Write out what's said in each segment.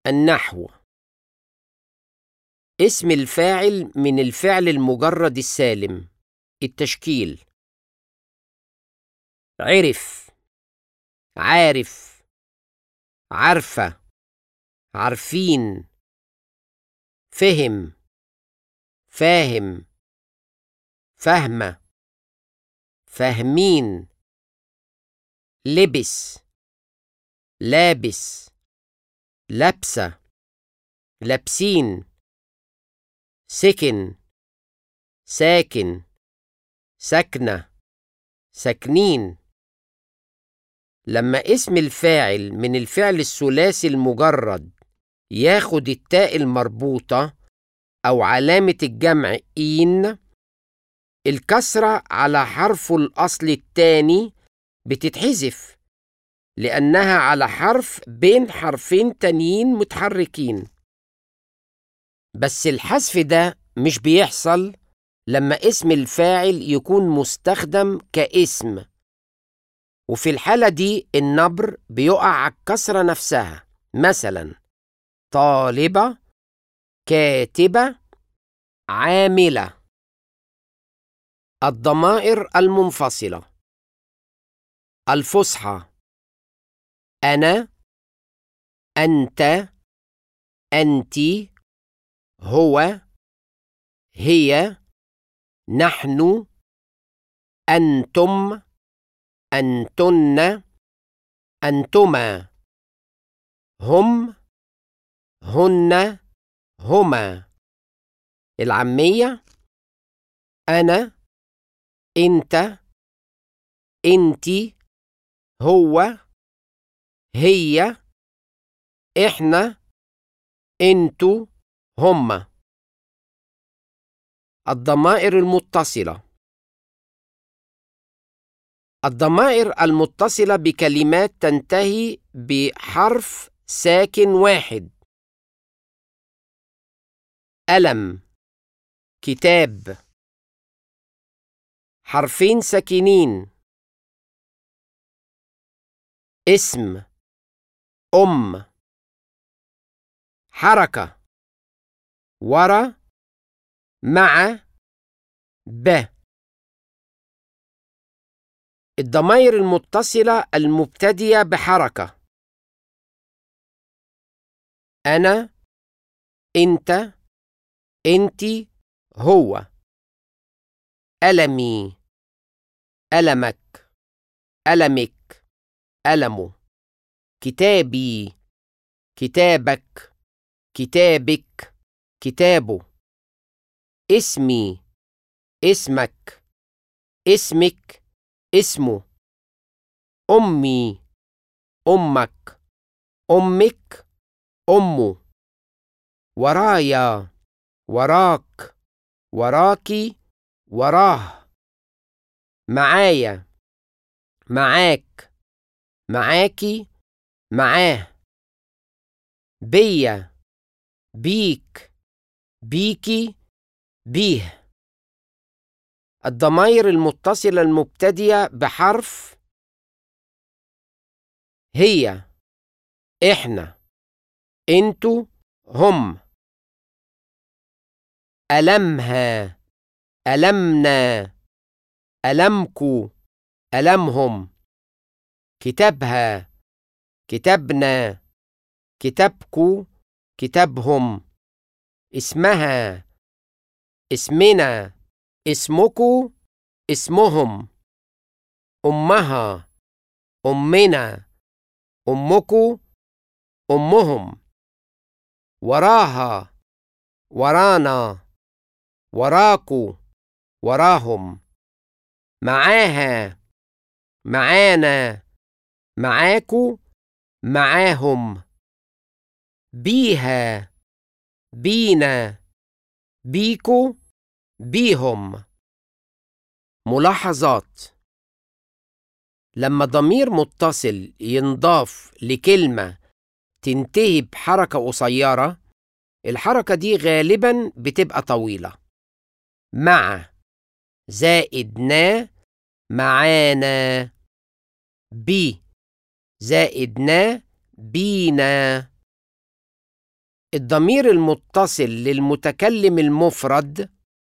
النحو اسم الفاعل من الفعل المجرد السالم التشكيل عرف عارف عارفة عارفين فهم فاهم فاهمة فاهمين لبس لابس لابسة لابسين سكن ساكن سكنة ساكنين لما اسم الفاعل من الفعل الثلاثي المجرد ياخد التاء المربوطة أو علامة الجمع إين الكسرة على حرفه الأصل التاني بتتحذف لأنها على حرف بين حرفين تانيين متحركين بس الحذف ده مش بيحصل لما اسم الفاعل يكون مستخدم كاسم وفي الحالة دي النبر بيقع على الكسرة نفسها مثلا طالبة كاتبة عاملة الضمائر المنفصلة الفصحى أنا أنت أنتِ هو هي نحن أنتم أنتن أنتما هم هن هما العامية أنا أنت أنتِ هو هي إحنا أنتوا هما الضمائر المتصلة الضمائر المتصلة بكلمات تنتهي بحرف ساكن واحد ألم كتاب حرفين ساكنين اسم أم حركة ورا مع ب الضمائر المتصلة المبتدية بحركة أنا أنت أنتِ هو ألمي ألمك ألمك ألمه كتابي كتابك كتابك كتابه اسمي اسمك اسمك اسمه أمي أمك أمك أمه ورايا وراك وراكي وراه معايا معاك معاكي معاه بيا بيك بيكي بيه الضمائر المتصلة المبتدية بحرف هي إحنا أنتوا هم ألمها ألمنا ألمكو ألمهم كتابها كتابنا كتابكو كتابهم اسمها اسمنا اسمكو اسمهم أمها أمنا أمكو أمهم وراها ورانا وراكو وراهم معاها معانا معاكو معاهم بيها بينا بيكو بيهم ملاحظات لما ضمير متصل ينضاف لكلمة تنتهي بحركة قصيرة الحركة دي غالبا بتبقى طويلة مع زائد نا معانا بي زائد نا بينا الضمير المتصل للمتكلم المفرد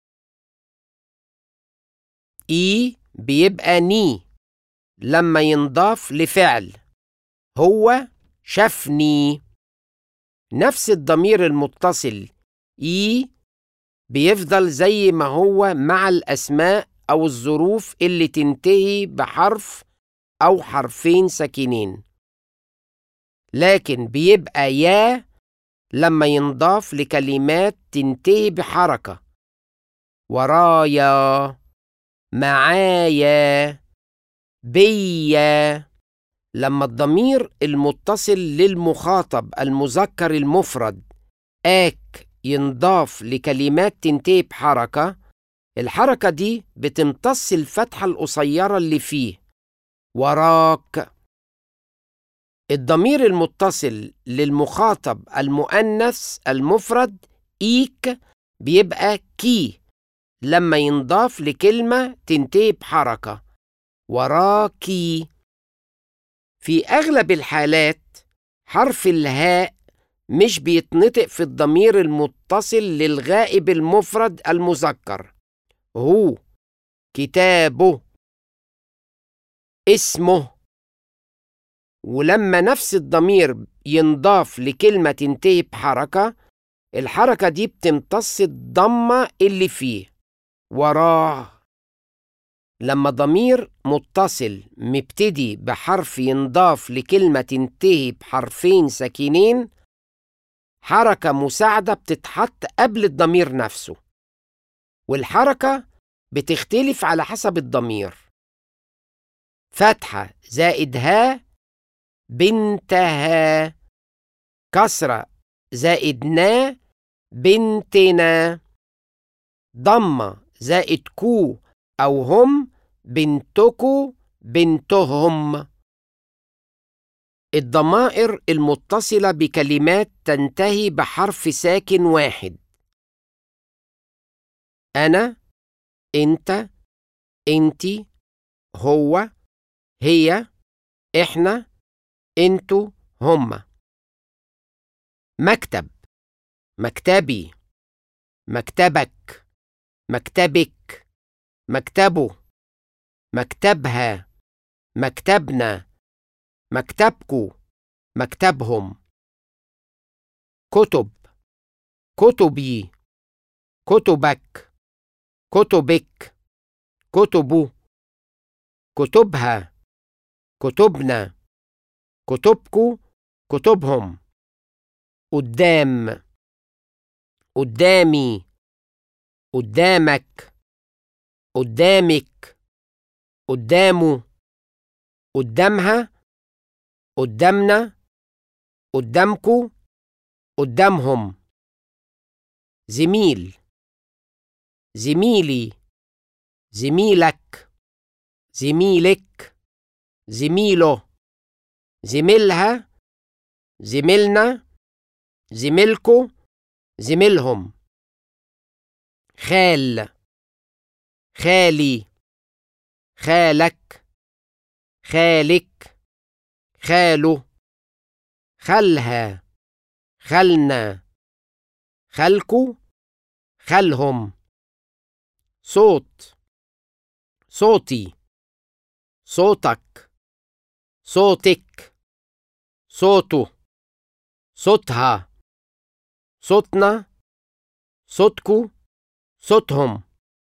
إي بيبقى ني لما ينضاف لفعل هو شافني نفس الضمير المتصل إي بيفضل زي ما هو مع الأسماء أو الظروف اللي تنتهي بحرف أو حرفين ساكنين لكن بيبقى يا لما ينضاف لكلمات تنتهي بحركة ورايا معايا بيا لما الضمير المتصل للمخاطب المذكر المفرد آك ينضاف لكلمات تنتهي بحركة الحركة دي بتمتص الفتحة القصيرة اللي فيه وراك الضمير المتصل للمخاطب المؤنث المفرد إيك بيبقى كي لما ينضاف لكلمة تنتهي بحركة وراكي في أغلب الحالات حرف الهاء مش بيتنطق في الضمير المتصل للغائب المفرد المذكر هو كتابه اسمه ولما نفس الضمير ينضاف لكلمة تنتهي بحركة الحركة دي بتمتص الضمة اللي فيه وراه لما ضمير متصل مبتدي بحرف ينضاف لكلمة تنتهي بحرفين ساكنين حركة مساعدة بتتحط قبل الضمير نفسه والحركة بتختلف على حسب الضمير فتحة زائد ها بنتها كسرة زائد نا بنتنا ضمة زائد كو أو هم بنتكو بنتهم الضمائر المتصلة بكلمات تنتهي بحرف ساكن واحد أنا أنت أنتي هو هي إحنا أنتوا هما مكتب مكتبي مكتبك مكتبك مكتبه مكتبها مكتبنا مكتبكو مكتبهم كتب كتبي كتبك كتبك كتبه كتبها كتبنا كتبكو كتبهم قدام قدامي قدامك قدامك قدامه قدامها قدامنا قدامكو قدامهم زميل زميلي زميلك زميلك زميله زميلها زميلنا زميلكو زميلهم خال خالي خالك خالك خاله خالها خالنا خالكو خالهم صوت صوتي صوتك صوتك صوته صوتها صوتنا صوتكو صوتهم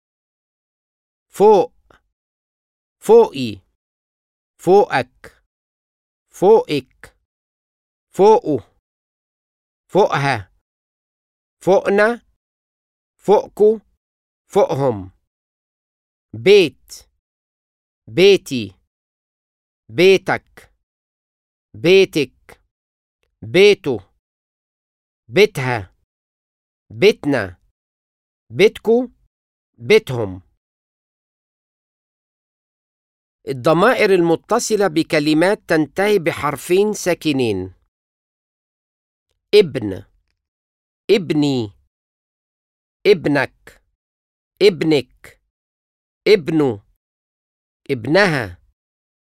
فوق فوقي فوقك فوقك فوقه فوقها فوقنا فوقكو فوقهم بيت بيتي بيتك بيتك بيته بيتها بيتنا بيتكو بيتهم الضمائر المتصلة بكلمات تنتهي بحرفين ساكنين ابن ابني ابنك ابنك ابنه ابنها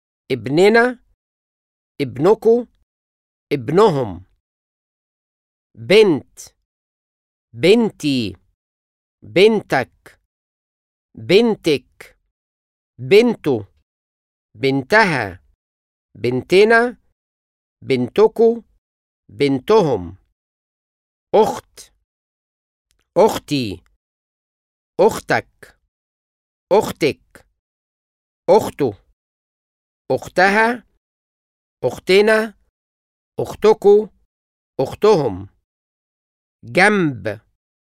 ابننا ابنكو ابنهم بنت بنتي بنتك بنتك بنته بنتها بنتنا بنتكو بنتهم أخت أختي أختك أختك أخته أختها أختنا أختكو أختهم جنب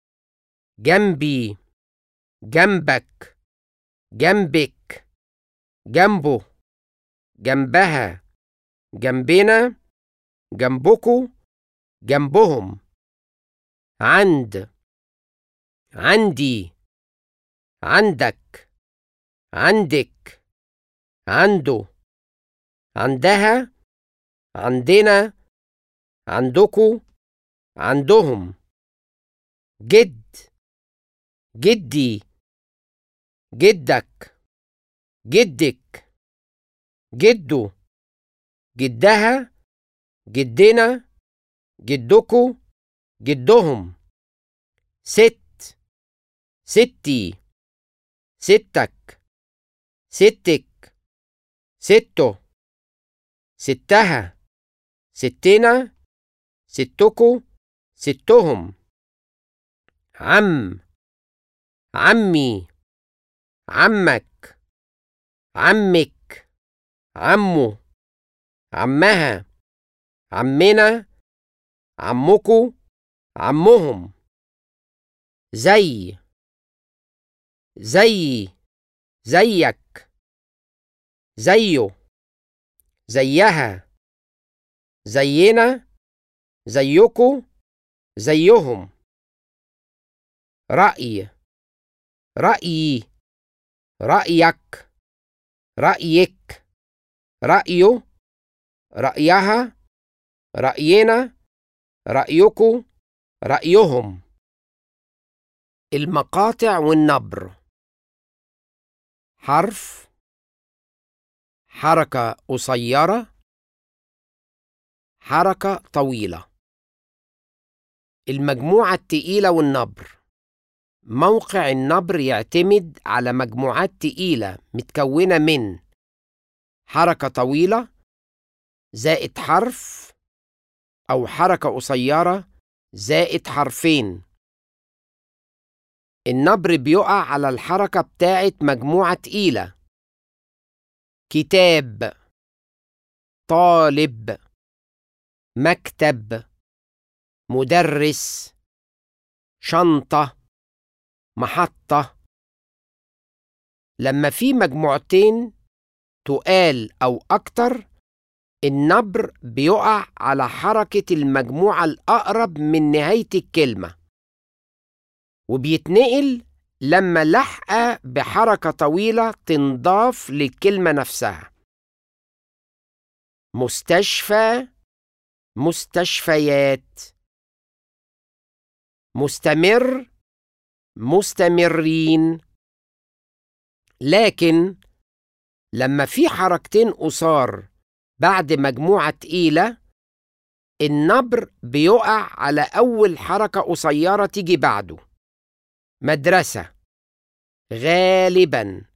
جنبي جنبك جنبك جنبه جنبها جنبنا جنبكو جنبهم عند عندي عندك عندك عنده عندها عندنا عندكو عندهم جد جدي جدك جدك جده جدها جدنا جدكو جدهم ست ستي ستك ستك سته ستها ستنا ستكو ستهم عم عمي عمك عمك عمه عمها عمنا عمكو عمهم زي زي زيك زيه زيها زينا زيكو زيهم رأي رأيي رأيك رأيك رأيه رأيها رأينا رأيكو رأيهم المقاطع والنبر حرف حركة قصيرة حركة طويلة المجموعة التقيلة والنبر موقع النبر يعتمد على مجموعات تقيلة متكونة من حركة طويلة زائد حرف أو حركة قصيرة زائد حرفين النبر بيقع على الحركة بتاعت مجموعة تقيلة كتاب طالب مكتب مدرس شنطة محطة لما في مجموعتين تقال أو أكتر النبر بيقع على حركة المجموعة الأقرب من نهاية الكلمة وبيتنقل لما لحقة بحركة طويلة تنضاف للكلمة نفسها مستشفى مستشفيات مستمر مستمرين لكن لما في حركتين قصار بعد مجموعة تقيلة النبر بيقع على أول حركة قصيرة تيجي بعده مدرسة غالبا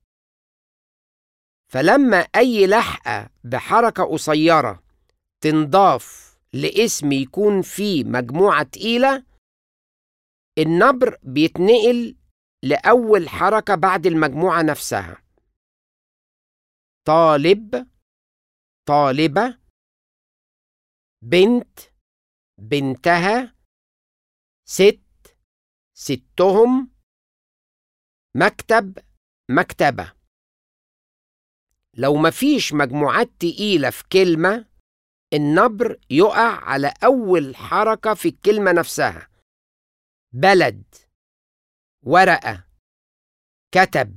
فلما أي لحقة بحركة قصيرة تنضاف لاسم يكون فيه مجموعة تقيلة النبر بيتنقل لأول حركة بعد المجموعة نفسها طالب طالبة بنت بنتها ست ستهم مكتب مكتبة لو مفيش مجموعات تقيلة في كلمة النبر يقع على أول حركة في الكلمة نفسها بلد ورقة كتب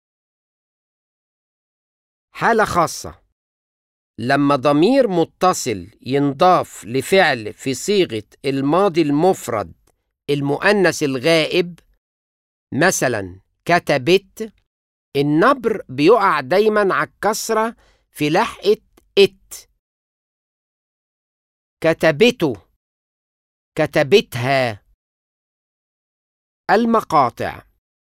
حالة خاصة لما ضمير متصل ينضاف لفعل في صيغة الماضي المفرد المؤنث الغائب مثلا كتبت النبر بيقع دايما على الكسرة في لحقة ات كتبته كتبتها المقاطع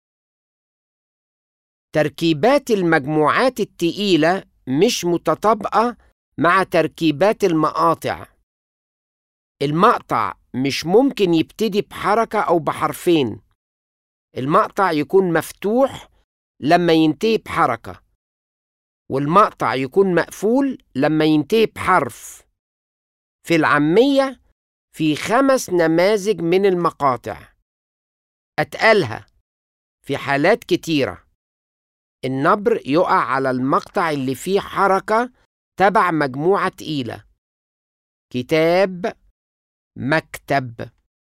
تركيبات المجموعات التقيلة مش متطابقة مع تركيبات المقاطع المقطع مش ممكن يبتدي بحركة أو بحرفين المقطع يكون مفتوح لما ينتهي بحركة والمقطع يكون مقفول لما ينتهي بحرف في العامية في خمس نماذج من المقاطع أتقالها في حالات كتيرة النبر يقع على المقطع اللي فيه حركة تبع مجموعة تقيلة كتاب مكتب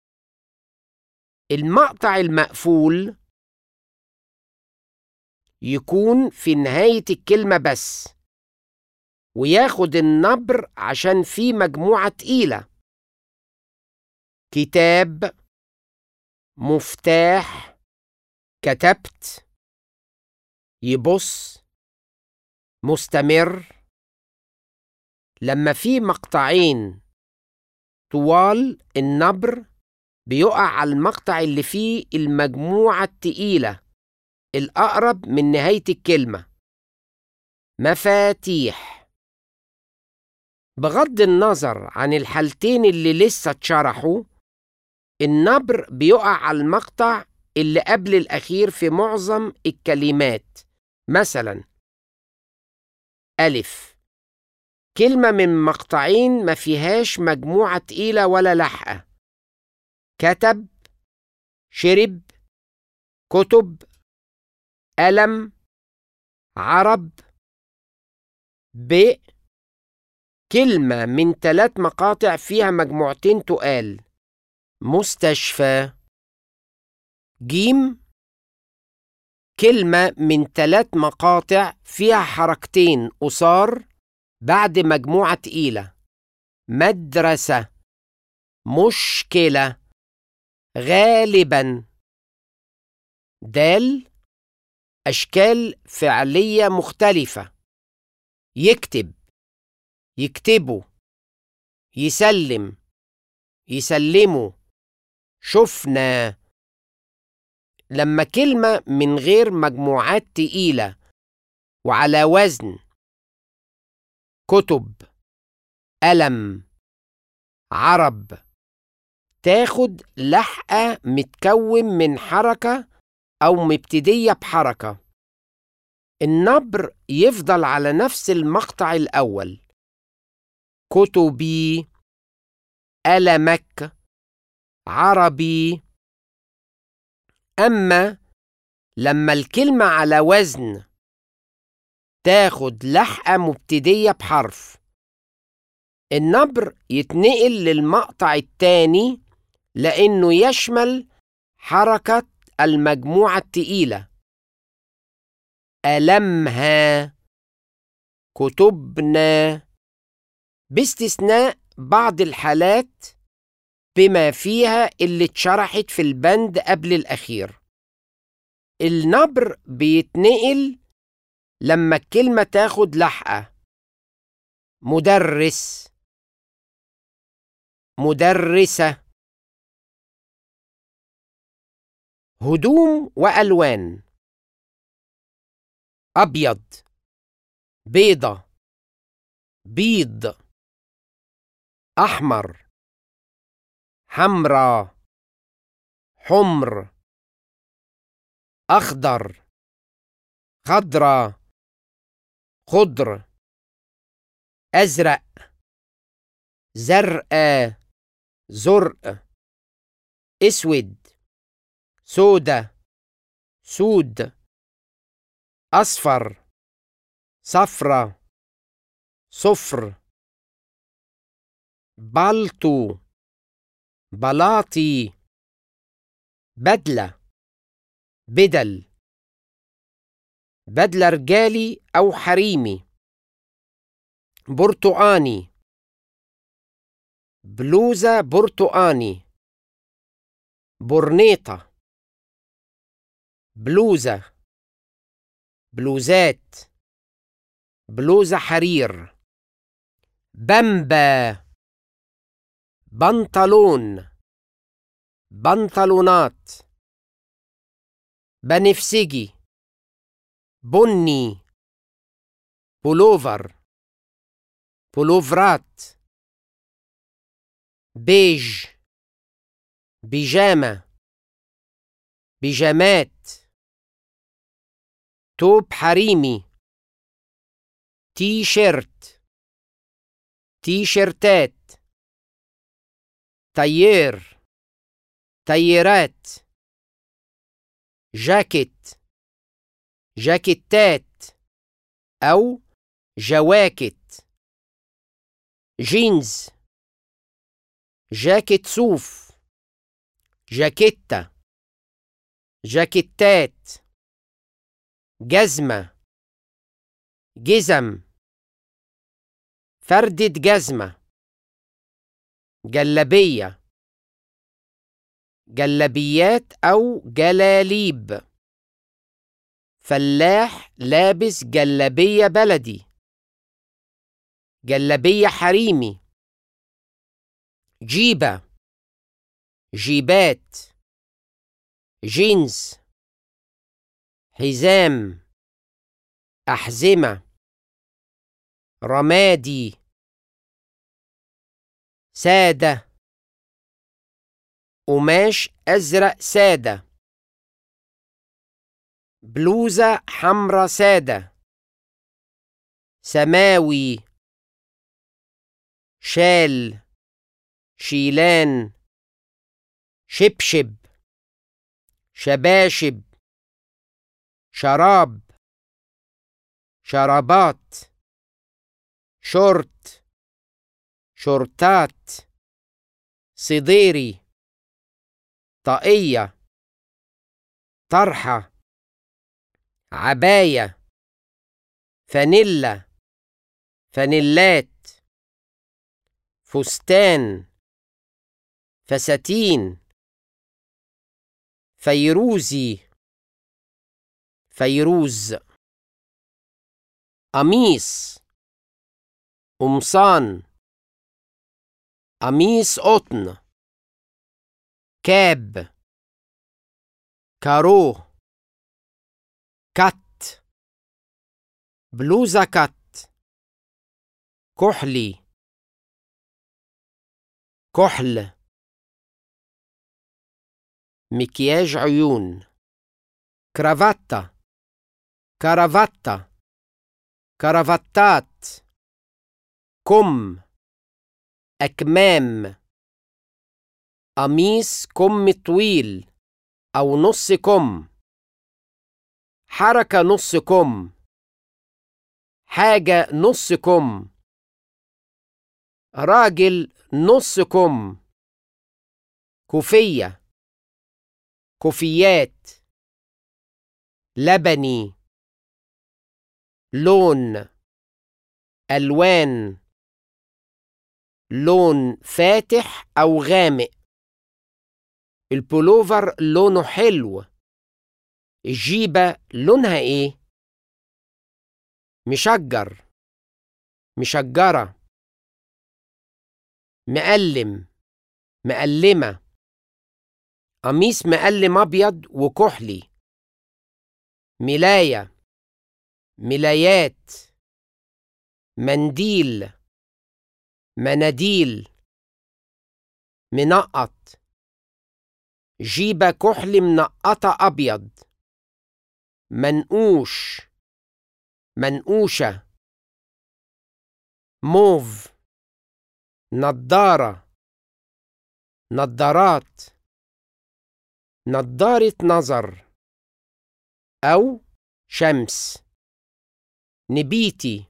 المقطع المقفول يكون في نهاية الكلمة بس وياخد النبر عشان في مجموعة تقيلة كتاب مفتاح كتبت يبص مستمر لما في مقطعين طوال النبر بيقع على المقطع اللي فيه المجموعة التقيلة الأقرب من نهاية الكلمة مفاتيح بغض النظر عن الحالتين اللي لسه اتشرحوا النبر بيقع على المقطع اللي قبل الأخير في معظم الكلمات مثلا ألف كلمة من مقطعين ما فيهاش مجموعة تقيلة ولا لحقة كتب شرب كتب ألم عرب ب كلمة من ثلاث مقاطع فيها مجموعتين تقال مستشفى جيم كلمة من ثلاث مقاطع فيها حركتين قصار بعد مجموعة تقيلة مدرسة مشكلة غالبا دال أشكال فعلية مختلفة يكتب يكتبوا يسلم يسلموا شفنا لما كلمة من غير مجموعات تقيلة وعلى وزن كتب ألم عرب تاخد لحقة متكون من حركة أو مبتدية بحركة النبر يفضل على نفس المقطع الأول كتبي ألمك عربي أما لما الكلمة على وزن تاخد لحقة مبتدية بحرف النبر يتنقل للمقطع التاني لأنه يشمل حركة المجموعة التقيلة ألمها كتبنا باستثناء بعض الحالات بما فيها اللي اتشرحت في البند قبل الأخير النبر بيتنقل لما الكلمة تاخد لحقة مدرس مدرسة هدوم وألوان أبيض بيضة بيض أحمر حمرا حمر أخضر خضرا خضر أزرق زرقاء زرق اسود سودة سود أصفر صفرة صفر بلطو بلاطي بدلة بدل بدلة رجالي أو حريمي برتقاني بلوزة برتقاني برنيطة بلوزة بلوزات بلوزة حرير بمبا بنطلون بنطلونات بنفسجي بني بولوفر بولوفرات بيج بيجامة بيجامات توب حريمي تي شيرت تي شيرتات تيير تييرات جاكيت جاكيتات أو جواكت جينز جاكيت صوف جاكيتة جاكيتات جزمة جزم فردة جزمة جلبية جلبيات أو جلاليب فلاح لابس جلبية بلدي جلبية حريمي جيبة جيبات جينز حزام أحزمة رمادي سادة قماش أزرق سادة بلوزة حمرا سادة سماوي شال شيلان شبشب شباشب شراب شرابات شورت شورتات صديري طاقية طرحة عباية فانيلا فانيلات فستان فساتين فيروزي فيروز قميص قمصان قميص قطن كاب كارو كت بلوزة كت كحلي كحل مكياج عيون كرافاتا كرافاتا كرافتات كم أكمام قميص كم طويل أو نص كم حركة نص كم حاجة نص كم راجل نص كم كوفية كوفيات لبني لون ألوان لون فاتح أو غامق البولوفر لونه حلو الجيبة لونها ايه؟ مشجر مشجرة مقلم مقلمة قميص مقلم أبيض وكحلي ملاية ملايات منديل مناديل منقط جيبة كحل منقطة أبيض منقوش منقوشة موف نضارة نضارات نضارة نظر أو شمس نبيتي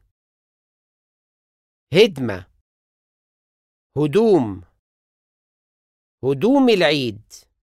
هدمة هدوم هدوم العيد